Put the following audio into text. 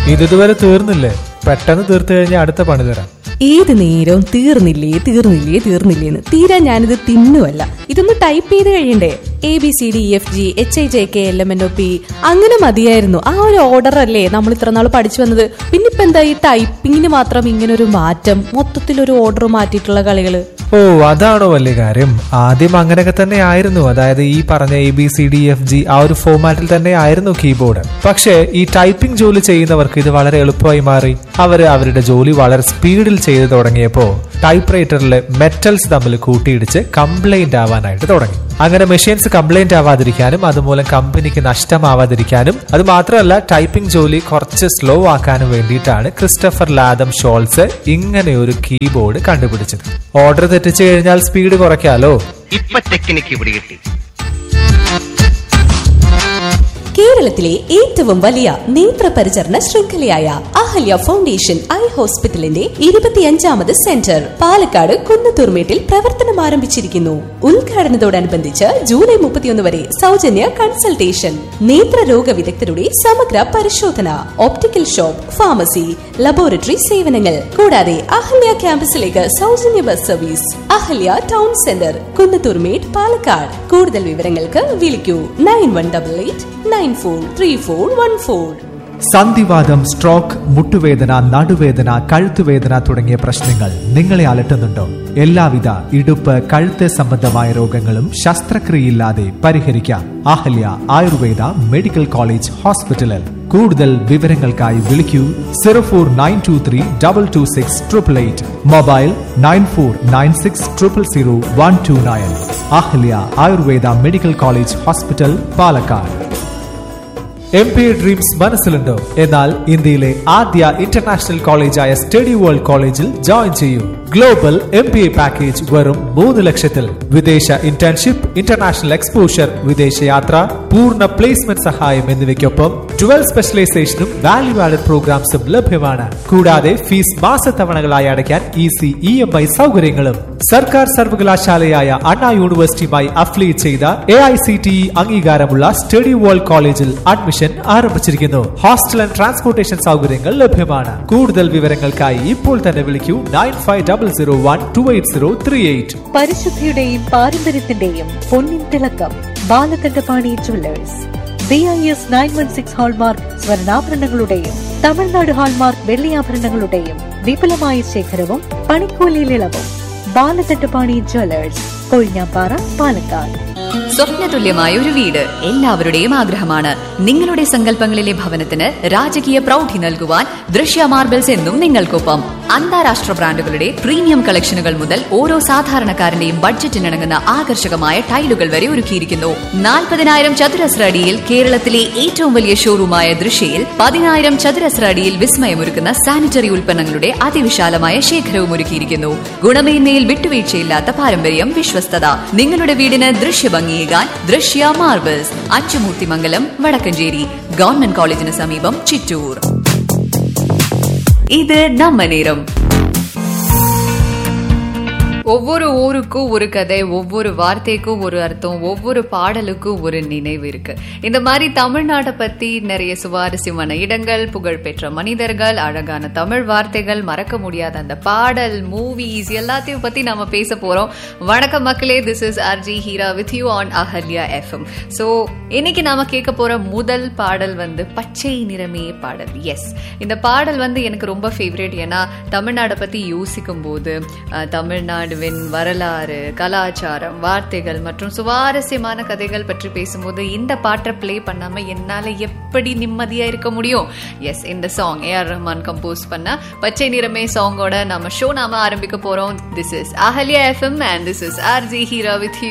ഇത് ഇതുവരെ തീർന്നില്ലേ പെട്ടെന്ന് തീർത്തു കഴിഞ്ഞാൽ അടുത്ത പണി തരാം ഏത് നേരവും തീർന്നില്ലേ തീർന്നില്ലേ തീർന്നില്ലേന്ന് തീരാൻ ഞാനിത് തിന്നുമല്ല ഇതൊന്ന് ടൈപ്പ് ചെയ്ത് കഴിയണ്ടേ A B C D F G H I J K L M N O P അങ്ങനെ മതിയായിരുന്നു ആ ഒരു ഓർഡർ അല്ലേ നമ്മൾ ഇത്ര നാൾ പഠിച്ചു വന്നത് പിന്നെ ഇപ്പൊ എന്താ ഈ ടൈപ്പിങ്ങിന് മാത്രം ഇങ്ങനെ ഒരു മാറ്റം മൊത്തത്തിൽ ഒരു ഓർഡർ മാറ്റിയിട്ടുള്ള കളികള് ഓ അതാണോ വലിയ കാര്യം ആദ്യം അങ്ങനെയൊക്കെ തന്നെ ആയിരുന്നു അതായത് ഈ പറഞ്ഞ A B C D F G ആ ഒരു ഫോമാറ്റിൽ തന്നെ ആയിരുന്നു കീബോർഡ് പക്ഷേ ഈ ടൈപ്പിംഗ് ജോലി ചെയ്യുന്നവർക്ക് ഇത് വളരെ എളുപ്പമായി മാറി അവർ അവരുടെ ജോലി വളരെ സ്പീഡിൽ ചെയ്തു തുടങ്ങിയപ്പോ ടൈപ്പ് റൈറ്ററിലെ മെറ്റൽസ് തമ്മിൽ കൂട്ടിയിടിച്ച് കംപ്ലൈന്റ് ആവാനായിട്ട് തുടങ്ങി അങ്ങനെ മെഷീൻസ് കംപ്ലൈന്റ് ആവാതിരിക്കാനും അതുമൂലം കമ്പനിക്ക് നഷ്ടമാവാതിരിക്കാനും അത് മാത്രമല്ല ടൈപ്പിംഗ് ജോലി കുറച്ച് സ്ലോ ആക്കാനും വേണ്ടിയിട്ടാണ് ക്രിസ്റ്റഫർ ലാദം ഷോൾസ് ഇങ്ങനെ ഒരു കീബോർഡ് കണ്ടുപിടിച്ചത് ഓർഡർ തെറ്റിച്ചു കഴിഞ്ഞാൽ സ്പീഡ് കുറയ്ക്കാലോ ഇപ്പൊ ടെക്നിക്ക് പിടികിട്ടി കേരളത്തിലെ ഏറ്റവും വലിയ നേത്രപരിചരണ ശൃംഖലയായ അഹല്യ ഫൗണ്ടേഷൻ ഐ ഹോസ്പിറ്റലിന്റെ ഇരുപത്തിയഞ്ചാമത് സെന്റർ പാലക്കാട് കുന്നത്തൂർമേട്ടിൽ പ്രവർത്തനം ആരംഭിച്ചിരിക്കുന്നു ഉദ്ഘാടനത്തോടനുബന്ധിച്ച് ജൂലൈ മുപ്പത്തിയൊന്ന് വരെ സൗജന്യ കൺസൾട്ടേഷൻ നേത്രരോഗ വിദഗ്ധരുടെ സമഗ്ര പരിശോധന ഓപ്റ്റിക്കൽ ഷോപ്പ് ഫാർമസി ലബോറട്ടറി സേവനങ്ങൾ കൂടാതെ അഹല്യ ക്യാമ്പസിലേക്ക് സൗജന്യ bus service Ahalya town centre Kunnathurmedu Palakkad കൂടുതൽ വിവരങ്ങൾക്ക് വിളിക്കൂ nine one double eight nine four three four one four സന്ധിവാദം സ്ട്രോക്ക് മുട്ടുവേദന നടുവേദന കഴുത്തുവേദന തുടങ്ങിയ പ്രശ്നങ്ങൾ നിങ്ങളെ അലട്ടുന്നുണ്ടോ എല്ലാവിധ ഇടുപ്പ് കഴുത്ത് സംബന്ധമായ രോഗങ്ങളും ശസ്ത്രക്രിയയില്ലാതെ പരിഹരിക്കാം അഹല്യ ആയുർവേദ മെഡിക്കൽ കോളേജ് ഹോസ്പിറ്റലിൽ കൂടുതൽ വിവരങ്ങൾക്കായി വിളിക്കൂ zero four nine two three double two six triple eight mobile nine four nine six triple zero one two nine Ahalya Ayurveda medical college hospital Palakkad M P dreams മനസ്സിലുണ്ടോ എന്നാൽ ഇന്ത്യയിലെ ആദ്യ ഇന്റർനാഷണൽ കോളേജായ സ്റ്റഡി വേൾഡ് കോളേജിൽ ജോയിൻ ചെയ്യൂ global M P A package വെറും മൂന്ന് ലക്ഷത്തിൽ വിദേശ ഇന്റേൺഷിപ്പ് ഇന്റർനാഷണൽ എക്സ്പോഷർ വിദേശയാത്ര പൂർണ്ണ പ്ലേസ്മെന്റ് സഹായം എന്നിവയ്ക്കൊപ്പം ട്വൽവ് സ്പെഷ്യലൈസേഷനും വാല്യൂ ആഡഡ് പ്രോഗ്രാംസും ലഭ്യമാണ് കൂടാതെ ഫീസ് മാസത്തവണകളായി അടയ്ക്കാൻ ഈസി ഇ എം ഐ സൗകര്യങ്ങളും സർക്കാർ സർവകലാശാലയായ അണ്ണാ യൂണിവേഴ്സിറ്റിയുമായി അഫിലിയേറ്റ് ചെയ്ത A I C T E അംഗീകാരമുള്ള സ്റ്റഡി വേൾഡ് കോളേജിൽ അഡ്മിഷൻ ആരംഭിച്ചിരിക്കുന്നു ഹോസ്റ്റൽ ആൻഡ് ട്രാൻസ്പോർട്ടേഷൻ സൗകര്യങ്ങൾ ലഭ്യമാണ് കൂടുതൽ വിവരങ്ങൾക്കായി ഇപ്പോൾ തന്നെ വിളിക്കൂ nine five double zero one two eight zero three eight പരിശുദ്ധിയുടെയും പാരമ്പര്യത്തിന്റെയും പൊന്നിൻ തിളക്കം Balakandapani jewellers B I S nine one six hallmark സ്വർണ്ണാഭരണങ്ങളുടെയും തമിഴ്നാട് ഹാൾമാർക്ക് വെള്ളിയാഭരണങ്ങളുടെയും വിപുലമായ ശേഖരവും പണിക്കൂലിയിൽ ഇളവും ബാലകണ്ഠപാണി ജുവല്ലേഴ്സ് കൊഴിഞ്ഞാപ്പാറ പാലക്കാട് സ്വപ്നതുല്യമായ ഒരു വീട് എല്ലാവരുടെയും ആഗ്രഹമാണ് നിങ്ങളുടെ സങ്കല്പങ്ങളിലെ ഭവനത്തിന് രാജകീയ പ്രൗഢി നൽകുവാൻ ദൃശ്യ മാർബിൾസ് എന്നും നിങ്ങൾക്കൊപ്പം അന്താരാഷ്ട്ര ബ്രാൻഡുകളുടെ പ്രീമിയം കളക്ഷനുകൾ മുതൽ ഓരോ സാധാരണക്കാരന്റെയും ബഡ്ജറ്റിനിണങ്ങുന്ന ആകർഷകമായ ടൈലുകൾ വരെ ഒരുക്കിയിരിക്കുന്നു നാൽപ്പതിനായിരം ചതുരശ്ര അടിയിൽ കേരളത്തിലെ ഏറ്റവും വലിയ ഷോറൂമായ ദൃശ്യയിൽ പതിനായിരം ചതുരശ്ര അടിയിൽ വിസ്മയമൊരുക്കുന്ന സാനിറ്ററി ഉൽപ്പന്നങ്ങളുടെ അതിവിശാലമായ ശേഖരവും ഒരുക്കിയിരിക്കുന്നു ഗുണമേന്മയിൽ വിട്ടുവീഴ്ചയില്ലാത്ത പാരമ്പര്യം വിശ്വസ്തത നിങ്ങളുടെ വീടിന് ദൃശ്യഭംഗിയേകാൻ ദൃശ്യ മാർബിൾസ് അച്ചുമൂർത്തിമംഗലം വടക്കഞ്ചേരി ഗവൺമെന്റ് കോളേജിന് സമീപം ചിറ്റൂർ இது நம்ம நேரம் ஒவ்வொரு ஊருக்கும் ஒரு கதை ஒவ்வொரு வார்த்தைக்கும் ஒரு அர்த்தம் ஒவ்வொரு பாடலுக்கும் ஒரு நினைவு இருக்கு இந்த மாதிரி தமிழ்நாட்டை பத்தி நிறைய சுவாரஸ்யமான இடங்கள் புகழ்பெற்ற மனிதர்கள் அழகான தமிழ் வார்த்தைகள் மறக்க முடியாத அந்த பாடல் மூவிஸ் எல்லாத்தையும் பத்தி நாம பேச போறோம் வணக்கம் மக்களே this is RJ Heera with you on Ahalya FM so இன்னைக்கு நாம கேட்க போற முதல் பாடல் வந்து பச்சை நிறமே பாடல் எஸ் இந்த பாடல் வந்து எனக்கு ரொம்ப ஃபேவரட் ஏன்னா தமிழ்நாடை பத்தி யோசிக்கும் போது அஹ், தமிழ்நாடுவின் வரலாறு கலாச்சாரம் வார்த்தைகள் மற்றும் சுவாரஸ்யமான கதைகள் பற்றி பேசும்போது இந்த பாட்டை ப்ளே பண்ணாம என்னால எப்படி நிம்மதியா இருக்க முடியும் எஸ் இந்த சாங் ஏஆர் ரஹ்மான் கம்போஸ் பண்ண பச்சை நிறமே சாங்கோட நம்ம ஷோ நாம ஆரம்பிக்க போறோம் this is Ahalya FM and this is RJ Heera with